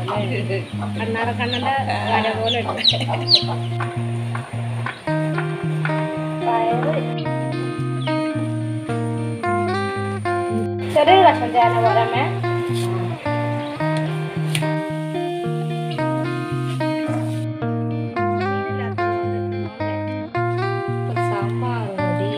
രസമല്ലേ കണ്ണാറ കണ്ണന്റെ വര പോലെ ഉണ്ട് പയറ് ചെറിയ കഷ്ണം ചേന പോലെ അമ്മേ സാമ്പാർ റെഡി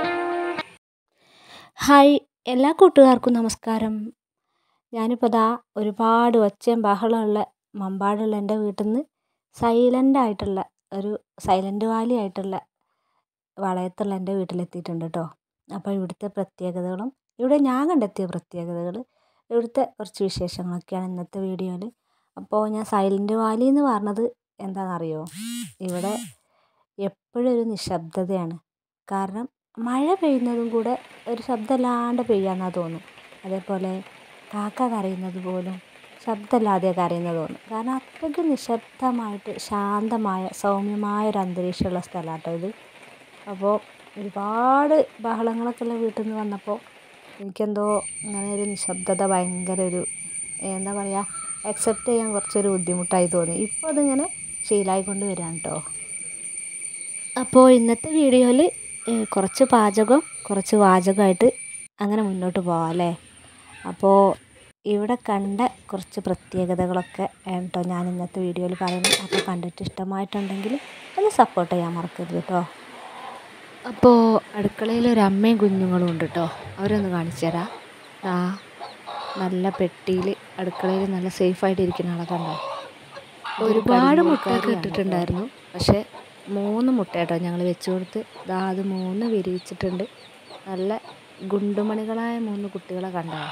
ഹായ് എല്ലാ കൂട്ടുകാർക്കും നമസ്കാരം ഞാനിപ്പോൾ ദാ ഒരുപാട് ഒച്ചയും ബഹളമുള്ള മമ്പാടുള്ള എൻ്റെ വീട്ടിൽ നിന്ന് സൈലൻ്റ് ആയിട്ടുള്ള ഒരു സൈലൻ്റ് വാലി ആയിട്ടുള്ള വളയത്തുള്ള എൻ്റെ വീട്ടിലെത്തിയിട്ടുണ്ട് കേട്ടോ അപ്പോൾ ഇവിടുത്തെ പ്രത്യേകതകളും ഇവിടെ ഞാൻ കണ്ടെത്തിയ പ്രത്യേകതകൾ ഇവിടുത്തെ കുറച്ച് വിശേഷങ്ങളൊക്കെയാണ് ഇന്നത്തെ വീഡിയോയിൽ അപ്പോൾ ഞാൻ സൈലൻ്റ് വാലി എന്ന് പറഞ്ഞത് എന്താണെന്നറിയോ ഇവിടെ എപ്പോഴും ഒരു നിശബ്ദതയാണ് കാരണം മഴ പെയ്യുന്നതും കൂടെ ഒരു ശബ്ദമില്ലാണ്ട് പെയ്യാന്നാണ് തോന്നും അതേപോലെ കാക്ക കരയുന്നത് പോലും ശബ്ദമില്ലാതെ കരയുന്നത് തോന്നും കാരണം അത്രയ്ക്ക് നിശബ്ദമായിട്ട് ശാന്തമായ സൗമ്യമായ ഒരു അന്തരീക്ഷമുള്ള സ്ഥലമാണ് കേട്ടോ ഇത് അപ്പോൾ ഒരുപാട് ബഹളങ്ങളൊക്കെ ഉള്ള വീട്ടിൽ നിന്ന് വന്നപ്പോൾ എനിക്കെന്തോ ഇങ്ങനെ ഒരു നിശബ്ദത ഭയങ്കര ഒരു എന്താ പറയുക അക്സെപ്റ്റ് ചെയ്യാൻ കുറച്ചൊരു ബുദ്ധിമുട്ടായി തോന്നി ഇപ്പോൾ അതിങ്ങനെ ശീലമായിക്കൊണ്ട് വരികയാണ് കേട്ടോ അപ്പോൾ ഇന്നത്തെ വീഡിയോയിൽ കുറച്ച് പാചകം കുറച്ച് വാചകമായിട്ട് അങ്ങനെ മുന്നോട്ട് പോവാം അല്ലേ അപ്പോൾ ഇവിടെ കണ്ട കുറച്ച് പ്രത്യേകതകളൊക്കെ ആണ് കേട്ടോ ഞാൻ ഇന്നത്തെ വീഡിയോയിൽ പറയുന്നത് അപ്പോൾ കണ്ടിട്ട് ഇഷ്ടമായിട്ടുണ്ടെങ്കിൽ ഒന്ന് സപ്പോർട്ട് ചെയ്യാൻ മറക്കരുത് കേട്ടോ അപ്പോൾ അടുക്കളയിൽ ഒരു അമ്മയും കുഞ്ഞുങ്ങളും ഉണ്ട് കേട്ടോ അവരൊന്ന് കാണിച്ചു തരാം ആ നല്ല പെട്ടിയിൽ അടുക്കളയിൽ നല്ല സേഫായിട്ട് ഇരിക്കുന്ന ആളെ കണ്ടോ ഒരുപാട് മുട്ടയൊക്കെ ഇട്ടിട്ടുണ്ടായിരുന്നു പക്ഷേ മൂന്ന് മുട്ട കേട്ടോ ഞങ്ങൾ വെച്ച് കൊടുത്ത് ദാ അത് മൂന്ന് വിരിയിച്ചിട്ടുണ്ട് നല്ല ഗുണ്ടുമണികളായ മൂന്ന് കുട്ടികളെ കണ്ടോ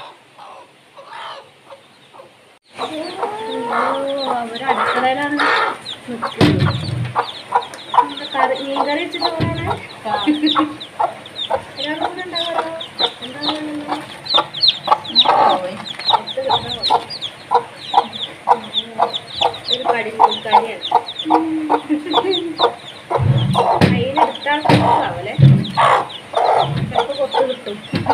അവർ അടുക്കളയിലാണ് നിൽക്കുന്നത് എന്താ കറി മീൻ കറി വെച്ചിട്ട് പോകണേ ഒരാളും കൂടെ ഉണ്ടാവുമല്ലോ എന്താ ഒരു പടിക്കൂക്കാരിയാണ് കയ്യിലെടുത്താൽ ആവല്ലേ ചിലപ്പോൾ കൊത്തു കിട്ടും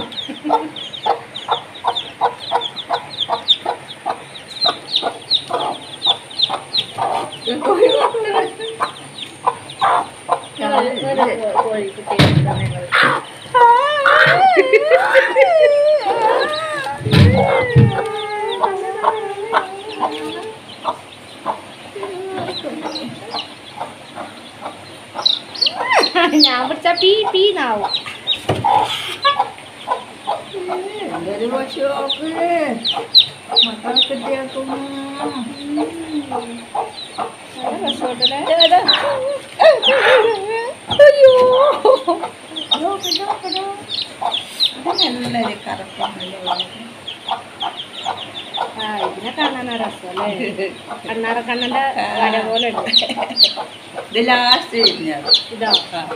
കോഴിക്കുട്ടി ഞാൻ പിടിച്ച പീ പീ നാവും എന്തൊരു പശുവോക്ക് മക്കളെ കിട്ടിയാക്കും നല്ല രസമുണ്ടല്ലേ അയ്യോ നല്ലൊരു കറുപ്പാണല്ലോ ആ ഇതിനെ കാണാനാ രസമല്ലേ കണ്ണാറ കണ്ണന്റെ വര പോലെ ഉണ്ട് ഇത് ലാസ്റ്റ് കഴിഞ്ഞത് ഇതാ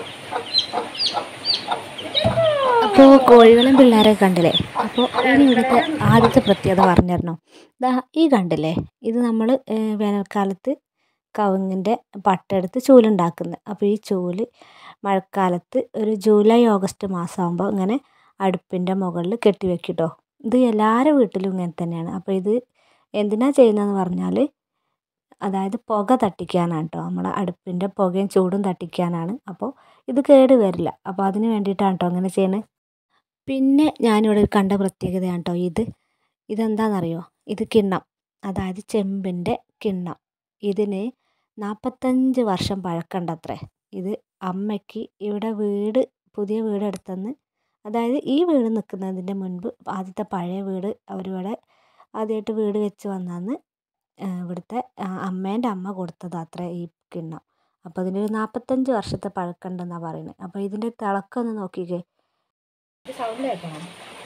അപ്പോൾ കോഴികളും പിള്ളേരെ കണ്ടില്ലേ അപ്പോൾ ഇനി ഇവിടുത്തെ ആദ്യത്തെ പ്രത്യേകത പറഞ്ഞിരുന്നു ദാ ഈ കണ്ടില്ലേ ഇത് നമ്മൾ വേനൽക്കാലത്ത് കവുങ്ങിൻ്റെ പട്ടെടുത്ത് ചൂലുണ്ടാക്കുന്നത് അപ്പോൾ ഈ ചൂല് മഴക്കാലത്ത് ഒരു ജൂലൈ ഓഗസ്റ്റ് മാസമാകുമ്പോൾ ഇങ്ങനെ അടുപ്പിൻ്റെ മുകളിൽ കെട്ടി വെക്കിട്ടോ ഇത് എല്ലാവരുടെ വീട്ടിലും ഇങ്ങനെ തന്നെയാണ് അപ്പോൾ ഇത് എന്തിനാ ചെയ്യുന്നതെന്ന് പറഞ്ഞാൽ അതായത് പുക തട്ടിക്കാനാണ് കേട്ടോ നമ്മളെ അടുപ്പിൻ്റെ പുകയും ചൂടും തട്ടിക്കാനാണ് അപ്പോൾ ഇത് കേട് വരില്ല അപ്പോൾ അതിന് വേണ്ടിയിട്ടാണ് കേട്ടോ അങ്ങനെ ചെയ്യണത് പിന്നെ ഞാനിവിടെ കണ്ട പ്രത്യേകതയാണ് കേട്ടോ ഇത് ഇതെന്താണെന്നറിയോ ഇത് കിണ്ണം അതായത് ചെമ്പിൻ്റെ കിണ്ണം ഇതിന് നാൽപ്പത്തഞ്ച് വർഷം പഴക്കണ്ടത്രേ ഇത് അമ്മയ്ക്ക് ഇവിടെ വീട് പുതിയ വീട് എടുത്തെന്ന് അതായത് ഈ വീട് നിൽക്കുന്നതിൻ്റെ മുൻപ് ആദ്യത്തെ പഴയ വീട് അവരിവിടെ ആദ്യമായിട്ട് വീട് വെച്ച് വന്നന്ന് ഇവിടുത്തെ അമ്മേൻ്റെ അമ്മ കൊടുത്തതാത്രേ ഈ കിണ്ണം അപ്പോൾ ഇതിനൊരു നാൽപ്പത്തഞ്ച് വർഷത്തെ പഴക്കമുണ്ടെന്നാണ് പറയുന്നത് അപ്പോൾ ഇതിൻ്റെ തിളക്കം ഒന്ന് നോക്കിക്കേ സൗണ്ട് കേൾക്കണം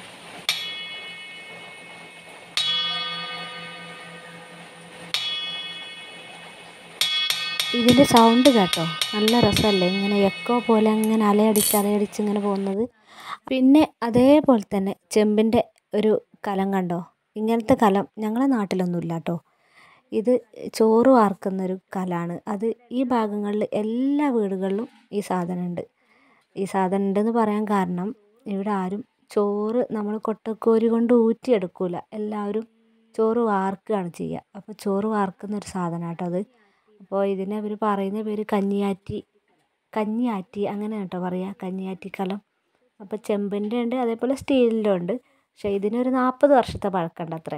ഇതിൻ്റെ സൗണ്ട് കേട്ടോ നല്ല രസമല്ലേ ഇങ്ങനെ എക്കോ പോലെ അങ്ങനെ അലയടിച്ച് അലയടിച്ച് ഇങ്ങനെ പോകുന്നത് പിന്നെ അതേപോലെ തന്നെ ചെമ്പിൻ്റെ ഒരു കലം കണ്ടോ ഇങ്ങനത്തെ കലം ഞങ്ങളെ നാട്ടിലൊന്നും ഇല്ല കേട്ടോ ഇത് ചോറ് വാർക്കുന്നൊരു കലമാണ് അത് ഈ ഭാഗങ്ങളിൽ എല്ലാ വീടുകളിലും ഈ സാധനമുണ്ട് ഈ സാധനം ഉണ്ടെന്ന് പറയാൻ കാരണം ഇവിടെ ആരും ചോറ് നമ്മൾ കൊട്ടക്കോരി കൊണ്ട് ഊറ്റിയെടുക്കൂല എല്ലാവരും ചോറ് വാർക്കുകയാണ് ചെയ്യുക അപ്പോൾ ചോറ് വാർക്കുന്ന ഒരു സാധനം കേട്ടോ അത് അപ്പോൾ ഇതിനെ അവർ പറയുന്ന പേര് കഞ്ഞിയാറ്റി കഞ്ഞിയാറ്റി അങ്ങനെ കേട്ടോ പറയുക കഞ്ഞിയാറ്റി കലം അപ്പോൾ ചെമ്പിൻ്റെ ഉണ്ട് അതേപോലെ സ്റ്റീലിൻ്റെ ഉണ്ട് പക്ഷേ ഇതിനൊരു നാൽപ്പത് വർഷത്തെ പഴക്കമുണ്ട് അത്രേ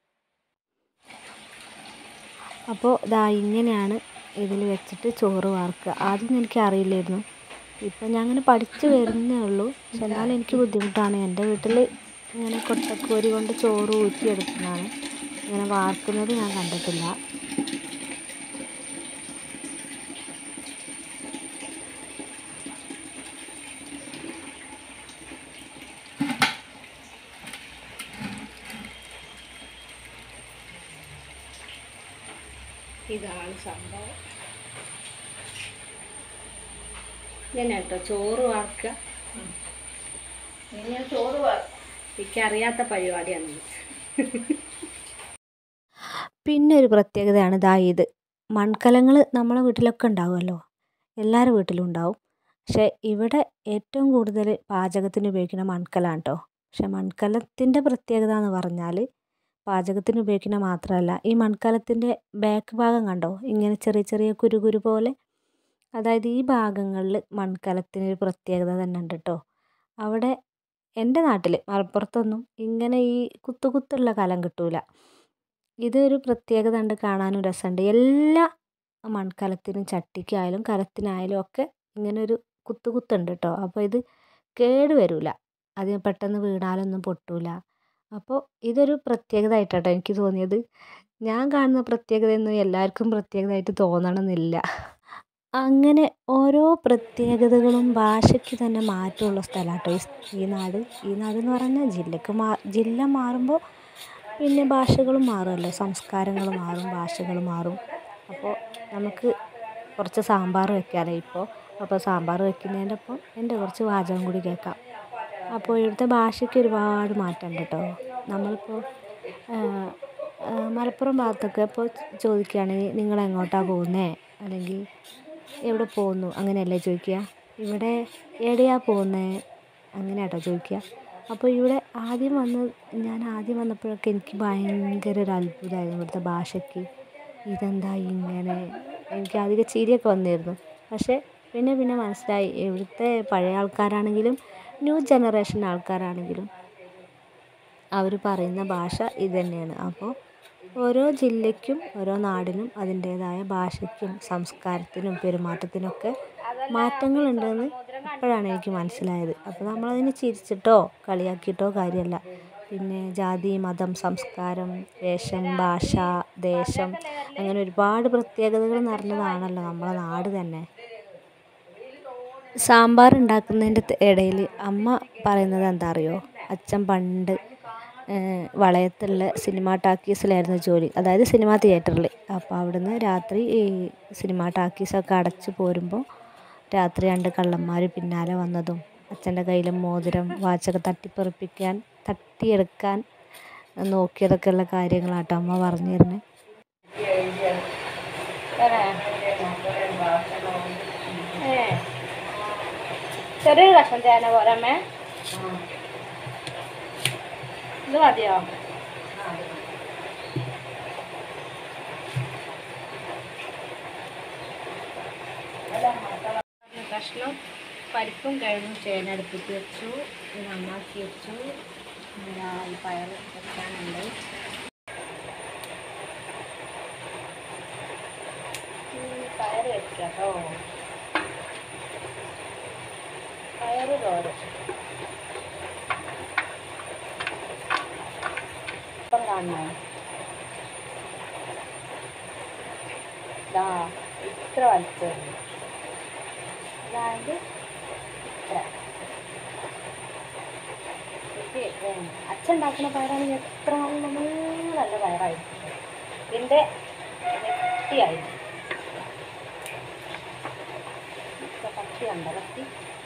അപ്പോൾ ഇതാ ഇങ്ങനെയാണ് ഇതിൽ വെച്ചിട്ട് ചോറ് വാർക്കുക ആദ്യം എനിക്ക് അറിയില്ലായിരുന്നു ഇപ്പം ഞാൻ അങ്ങനെ പഠിച്ചു വരുന്നേ ഉള്ളൂ പക്ഷെ എന്നാലും എനിക്ക് ബുദ്ധിമുട്ടാണ് എൻ്റെ വീട്ടിൽ ഇങ്ങനെ കൊട്ടക്കോരി കൊണ്ട് ചോറ് ഊറ്റിയെടുക്കുന്നതാണ് ഇങ്ങനെ വാർക്കുന്നത് ഞാൻ കണ്ടിട്ടില്ല ഇതാണ് സംഭവം ഇങ്ങനെ കേട്ടോ ചോറ് വാർക്കുക ഇങ്ങനെ ചോറ് വാ- എനിക്കറിയാത്ത പരിപാടിയാണ് പിന്നെ ഒരു പ്രത്യേകതയാണ് ഇതാ ഇത് മൺകലങ്ങൾ നമ്മളെ വീട്ടിലൊക്കെ ഉണ്ടാവുമല്ലോ എല്ലാവരുടെ വീട്ടിലും ഉണ്ടാവും പക്ഷേ ഇവിടെ ഏറ്റവും കൂടുതൽ പാചകത്തിന് ഉപയോഗിക്കുന്ന മൺകലാണ് കേട്ടോ പക്ഷേ മൺകലത്തിൻ്റെ പ്രത്യേകത എന്ന് പറഞ്ഞാൽ പാചകത്തിന് ഉപയോഗിക്കുന്ന മാത്രമല്ല ഈ മൺകലത്തിൻ്റെ ബാക്ക് ഭാഗം കണ്ടോ ഇങ്ങനെ ചെറിയ ചെറിയ കുരുകുരു പോലെ അതായത് ഈ ഭാഗങ്ങളിൽ മൺകലത്തിന് ഒരു പ്രത്യേകത തന്നെ ഉണ്ട് കേട്ടോ അവിടെ എൻ്റെ നാട്ടിൽ മലപ്പുറത്തൊന്നും ഇങ്ങനെ ഈ കുത്തു കുത്തുള്ള കലം കിട്ടൂല ഇതൊരു പ്രത്യേകത ഉണ്ട് കാണാനും രസമുണ്ട് എല്ലാ മൺകലത്തിനും ചട്ടിക്കായാലും കലത്തിനായാലും ഒക്കെ ഇങ്ങനെ ഒരു കുത്തു കുത്തുണ്ട് കേട്ടോ അപ്പോൾ ഇത് കേട് വരില്ല അത് പെട്ടെന്ന് വീണാലൊന്നും പൊട്ടൂല അപ്പോൾ ഇതൊരു പ്രത്യേകത ആയിട്ടാട്ടോ എനിക്ക് തോന്നിയത് ഞാൻ കാണുന്ന പ്രത്യേകതയൊന്നും എല്ലാവർക്കും പ്രത്യേകതയായിട്ട് തോന്നണമെന്നില്ല അങ്ങനെ ഓരോ പ്രത്യേകതകളും ഭാഷയ്ക്ക് തന്നെ മാറ്റമുള്ള സ്ഥലമാട്ടോ ഈ ഈ നാട് ഈ നാട് എന്ന് പറഞ്ഞാൽ ജില്ലക്ക് മാ ജില്ല മാറുമ്പോൾ പിന്നെ ഭാഷകളും മാറുമല്ലോ സംസ്കാരങ്ങൾ മാറും ഭാഷകൾ മാറും അപ്പോൾ നമുക്ക് കുറച്ച് സാമ്പാർ വെക്കാമല്ലോ ഇപ്പോൾ അപ്പോൾ സാമ്പാർ വെക്കുന്നതിൻ്റെ ഒപ്പം എൻ്റെ കുറച്ച് വാചകം കൂടി കേൾക്കാം അപ്പോൾ ഇവിടുത്തെ ഭാഷയ്ക്ക് ഒരുപാട് മാറ്റമുണ്ട് കേട്ടോ നമ്മളിപ്പോൾ മലപ്പുറം ഭാഗത്തൊക്കെ ഇപ്പോൾ ചോദിക്കുകയാണെങ്കിൽ നിങ്ങൾ എങ്ങോട്ടാണ് പോകുന്നത് അല്ലെങ്കിൽ എവിടെ പോകുന്നു അങ്ങനെയല്ലേ ചോദിക്കുക ഇവിടെ എവിടെയാ പോകുന്നത് അങ്ങനെ കേട്ടോ ചോദിക്കുക അപ്പോൾ ഇവിടെ ആദ്യം വന്ന് ഞാൻ ആദ്യം വന്നപ്പോഴൊക്കെ എനിക്ക് ഭയങ്കര ഒരു അത്ഭുതമായിരുന്നു ഇവിടുത്തെ ഭാഷയ്ക്ക് ഇതെന്താ ഇങ്ങനെ എനിക്ക് അധികം ചിരിയൊക്കെ വന്നിരുന്നു പക്ഷേ പിന്നെ പിന്നെ മനസ്സിലായി ഇവിടുത്തെ പഴയ ആൾക്കാരാണെങ്കിലും ന്യൂ ജനറേഷൻ ആൾക്കാരാണെങ്കിലും അവർ പറയുന്ന ഭാഷ ഇത് തന്നെയാണ് അപ്പോൾ ഓരോ ജില്ലയ്ക്കും ഓരോ നാടിനും അതിൻ്റേതായ ഭാഷയ്ക്കും സംസ്കാരത്തിനും പെരുമാറ്റത്തിനൊക്കെ മാറ്റങ്ങളുണ്ടെന്ന് ഇപ്പോഴാണ് എനിക്ക് മനസ്സിലായത് അപ്പോൾ നമ്മളതിനെ ചിരിച്ചിട്ടോ കളിയാക്കിയിട്ടോ കാര്യമല്ല പിന്നെ ജാതി മതം സംസ്കാരം വേഷം ഭാഷ ദേശം അങ്ങനെ ഒരുപാട് പ്രത്യേകതകൾ നിറഞ്ഞതാണല്ലോ നമ്മളെ നാട് തന്നെ സാമ്പാർ ഉണ്ടാക്കുന്നതിൻ്റെ ഇടയിൽ അമ്മ പറയുന്നത് എന്താ അറിയോ അച്ഛൻ പണ്ട് വളയത്തുള്ള സിനിമ ടാക്കീസിലായിരുന്നു ജോലി അതായത് സിനിമ തിയേറ്ററിൽ അപ്പോൾ അവിടുന്ന് രാത്രി ഈ സിനിമ ടാക്കീസൊക്കെ അടച്ച് പോരുമ്പോൾ രാത്രി രണ്ട് കള്ളന്മാർ പിന്നാലെ വന്നതും അച്ഛൻ്റെ കയ്യിൽ മോതിരം വാച്ചൊക്കെ തട്ടിപ്പറിപ്പിക്കാൻ തട്ടിയെടുക്കാൻ നോക്കിയതൊക്കെയുള്ള കാര്യങ്ങളാട്ടോ അമ്മ പറഞ്ഞു തരുന്നത് ചെറിയ കഷ്ണം തേന പോരമ്മേ ഇത് മതിയോ കഷ്ണം പരിപ്പും കിഴങ്ങും ചേനടുപ്പിച്ച് വെച്ചു ഇത് നന്നാക്കി വെച്ചു ഇതാ ഈ പയർ വെക്കാനുണ്ട് ഉം, പയർ വെക്കാം കേട്ടോ പയർ തോരൻ ഇപ്പം കാണണോ ഇതാ ഇത്ര വലിച്ചത് അതായത് ഇത്ര എനിക്ക് ഉം, അച്ഛൻ ഉണ്ടാക്കുന്ന പയറാണെങ്കിൽ എത്ര നല്ല നല്ല പയറായിരിക്കും ഇതിൻ്റെ ഇരട്ടിയായിരിക്കും കത്തി ഉണ്ടോ കത്തി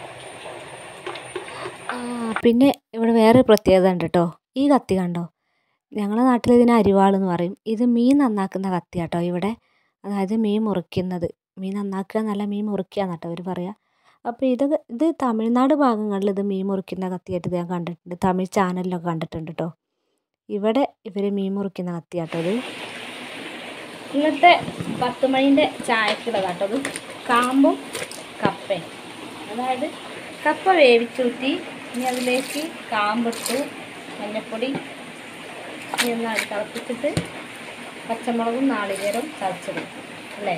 ആ പിന്നെ ഇവിടെ വേറെ പ്രത്യേകത ഉണ്ട് കേട്ടോ ഈ കത്തി കണ്ടോ ഞങ്ങളുടെ നാട്ടിൽ ഇതിന് അരിവാളെന്ന് പറയും ഇത് മീൻ നന്നാക്കുന്ന കത്തി കേട്ടോ ഇവിടെ അതായത് മീൻ മുറിക്കുന്നത് മീൻ നന്നാക്കുക എന്നല്ല മീൻ മുറിക്കുക എന്നാട്ടോ അവർ പറയുക അപ്പോൾ ഇത് ഇത് തമിഴ്നാട് ഭാഗങ്ങളിൽ ഇത് മീൻ മുറിക്കുന്ന കത്തിയായിട്ട് ഞാൻ കണ്ടിട്ടുണ്ട് തമിഴ് ചാനലിലൊക്കെ കണ്ടിട്ടുണ്ട് കേട്ടോ ഇവിടെ ഇവർ മീൻ മുറിക്കുന്ന കത്തിയാട്ടത് ഇന്നത്തെ പത്ത് മണിൻ്റെ ചായക്കുള്ളതാട്ടോ ഇത് കാമ്പും കപ്പയും അതായത് കപ്പ വേവിച്ചൂറ്റി ഇനി അതിലേക്ക് കാമ്പിട്ടു മഞ്ഞപ്പൊടി ഇനി ഒന്ന് അത് തിളപ്പിച്ചിട്ട് പച്ചമുളകും നാളികേരവും ചതച്ചിടും അല്ലേ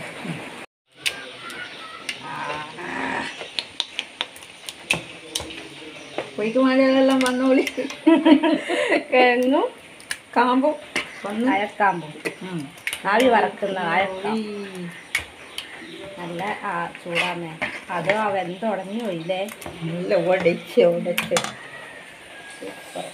പൊയ്ക്കുമാലെല്ലാം വന്നോളി കിഴങ്ങും കാമ്പും വന്ന് അയക്കാമ്പും ഉം. ആവി വറക്കുന്ന അയക്കാം നല്ല ആ ചൂടാമേ അത് ആ വെന്ത് ഉടഞ്ഞു പോയില്ലേ നല്ല ഉടച്ച് ഉടച്ച് സൂപ്പർ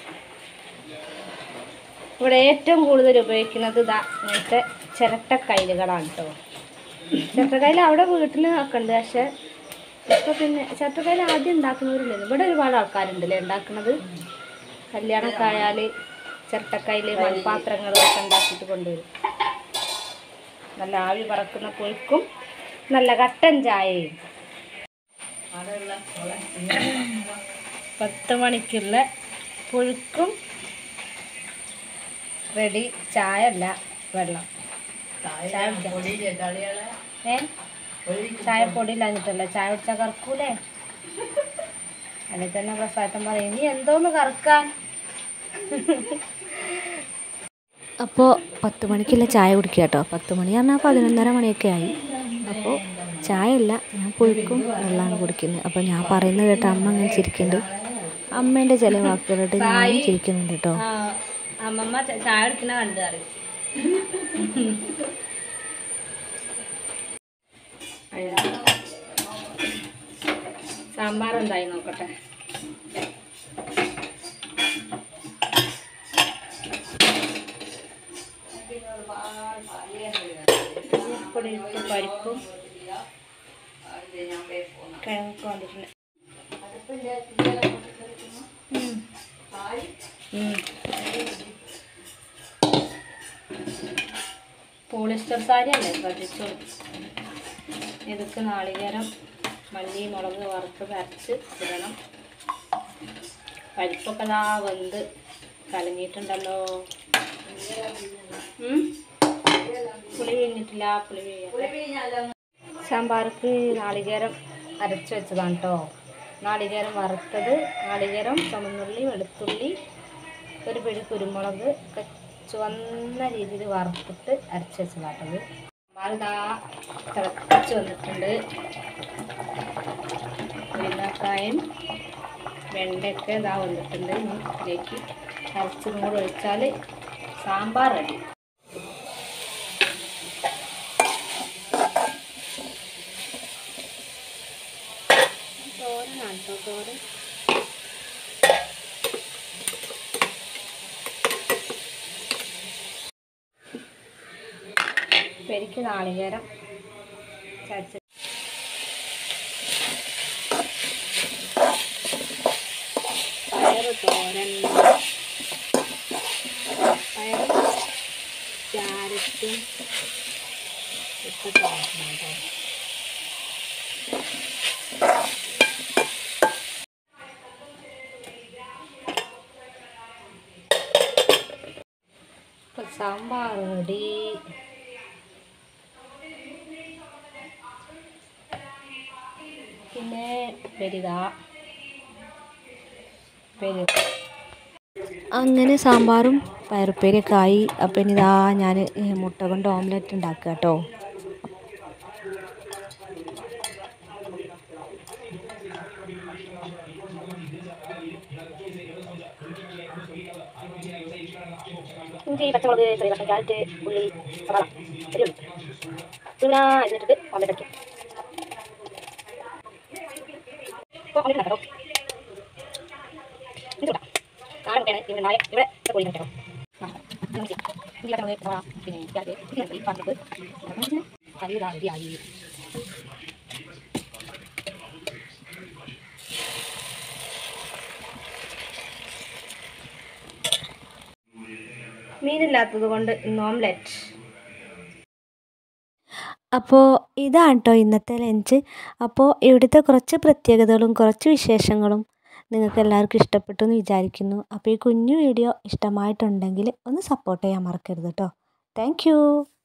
ഇവിടെ ഏറ്റവും കൂടുതൽ ഉപയോഗിക്കുന്നത് ഇതാ ഇങ്ങനത്തെ ചിരട്ടക്കയിലുകളാണ് കേട്ടോ ചിരട്ടക്കയിൽ അവിടെ വീട്ടിൽ ഒക്കെ ഉണ്ട് പക്ഷെ ഇപ്പൊ പിന്നെ ചിരട്ടക്കയിൽ ആദ്യം ഉണ്ടാക്കുന്നവരില്ല ഇവിടെ ഒരുപാട് ആൾക്കാരുണ്ടല്ലേ ഉണ്ടാക്കുന്നത് കല്യാണമൊക്കെ ആയാൽ ചിരട്ടക്കയിൽ മൺപാത്രങ്ങൾ ഒക്കെ ഉണ്ടാക്കിയിട്ട് കൊണ്ടുവരും നല്ല ആവി പറക്കുന്ന കൊഴുക്കും നല്ല കട്ടൻ ചായയും പത്ത് മണിക്കുള്ള പുഴുക്കും റെഡി ചായ അല്ല വെള്ളം ചായ കുടിക്കാം. ഏ ചായ പൊടി ഇല്ലാഞ്ഞിട്ടല്ല ചായ കുടിച്ചാൽ കറക്കൂലേ അല്ലെങ്കിൽ തന്നെ പ്രസാദം പറയും നീ എന്തോന്ന് കറക്കാൻ അപ്പോൾ പത്ത് മണിക്കുള്ള ചായ കുടിക്കുക കേട്ടോ പത്ത് മണി പറഞ്ഞാൽ പതിനൊന്നര മണിയൊക്കെ ആയി അപ്പോൾ ചായ അല്ല ഞാൻ പുഴുക്കും വെള്ളമാണ് കുടിക്കുന്നത് അപ്പോൾ ഞാൻ പറയുന്നത് കേട്ടോ അമ്മ അങ്ങനെ ചിരിക്കുന്നുണ്ട് അമ്മേൻ്റെ ചില വാക്കുകളിട്ട് ഞാൻ ചിരിക്കുന്നുണ്ട് കേട്ടോ ആ, അമ്മമ്മ ച- ചായ കുടിക്കണ കണ്ടു അറിയും സാമ്പാർ എന്തായി നോക്കട്ടെ പൊടി ഇട്ട് പരിപ്പും കിഴങ്ങൊക്കെ വന്നിട്ടുണ്ട് ഉം. ഉം. പോളിസ്റ്റർ സാരി അല്ലേ ശ്രദ്ധിച്ചു ഇതൊക്കെ നാളികേരം മല്ലി മുളക് വറുത്ത് അരച്ച് ഇടണം പരിപ്പൊക്കെ ദാ വെന്ത് കലങ്ങിയിട്ടുണ്ടല്ലോ ഉം? പുളി കഴിഞ്ഞിട്ടില്ല പുളി പിഴിയാം. സാമ്പാർക്ക് നാളികേരം അരച്ച് വെച്ചതാണ് കേട്ടോ നാളികേരം വറുത്തത് നാളികേരം ചുമന്നുള്ളി വെളുത്തുള്ളി ഒരു പിടി കുരുമുളക് ഒക്കെ ചുവന്ന രീതിയിൽ വറുത്തിട്ട് അരച്ച് വെച്ചതാട്ടത് സാമ്പാർ ഇതാ തിളച്ച് വന്നിട്ടുണ്ട് മുരിങ്ങാക്കായും വെണ്ടയൊക്കെ ഇതാ വന്നിട്ടുണ്ട് ഇനി ഇതിലേക്ക് അരച്ചും കൂടെ ഒഴിച്ചാൽ സാമ്പാർ റെഡി തോരനാണ് കേട്ടോ തോരൻ പെരിക്ക് നാളികേരം ചതച്ച് പയറ് തോരൻ പയറും ക്യാരറ്റും ഒക്കെ തോരനാണ് കേട്ടോ ഇപ്പൊ സാമ്പാർ റെഡി പിന്നെ പെരുക പെരു അങ്ങനെ സാമ്പാറും പയറുപ്പേരിയൊക്കെ ആയി അപ്പം ഇനി ഇതാ ഞാൻ മുട്ട കൊണ്ട് ഓംലെറ്റ് ഉണ്ടാക്കുക കേട്ടോ ഇഞ്ചി പച്ചമുളക് ചെറിയ കഷ്ണം ക്യാരറ്റ് ഉള്ളി സവാള ശരിയുള്ളൂ പിന്നെ എന്നിട്ട് ഓംലെറ്റ് അടിക്കും ഇപ്പോൾ ഓംലെറ്റ് ഉണ്ടാക്കാം കേട്ടോ കാണാൻ മുട്ടയാണ് ഇവിടെ നാളെ ഇവിടെ കോഴി കേട്ടോ ഇഞ്ചി പച്ചമുളക് സവാള പിന്നെ ക്യാരറ്റ് ഉള്ളി പച്ചമുളക് കറി ഇതാ റെഡിയായി മീനില്ലാത്തത് കൊണ്ട് ഇന്ന് ഓംലെറ്റ് അപ്പോൾ ഇതാണ് കേട്ടോ ഇന്നത്തെ ലഞ്ച് അപ്പോൾ ഇവിടുത്തെ കുറച്ച് പ്രത്യേകതകളും കുറച്ച് വിശേഷങ്ങളും നിങ്ങൾക്ക് എല്ലാവർക്കും ഇഷ്ടപ്പെട്ടു എന്ന് വിചാരിക്കുന്നു അപ്പോൾ ഈ കുഞ്ഞു വീഡിയോ ഇഷ്ടമായിട്ടുണ്ടെങ്കിൽ ഒന്ന് സപ്പോർട്ട് ചെയ്യാൻ മറക്കരുത് കേട്ടോ താങ്ക്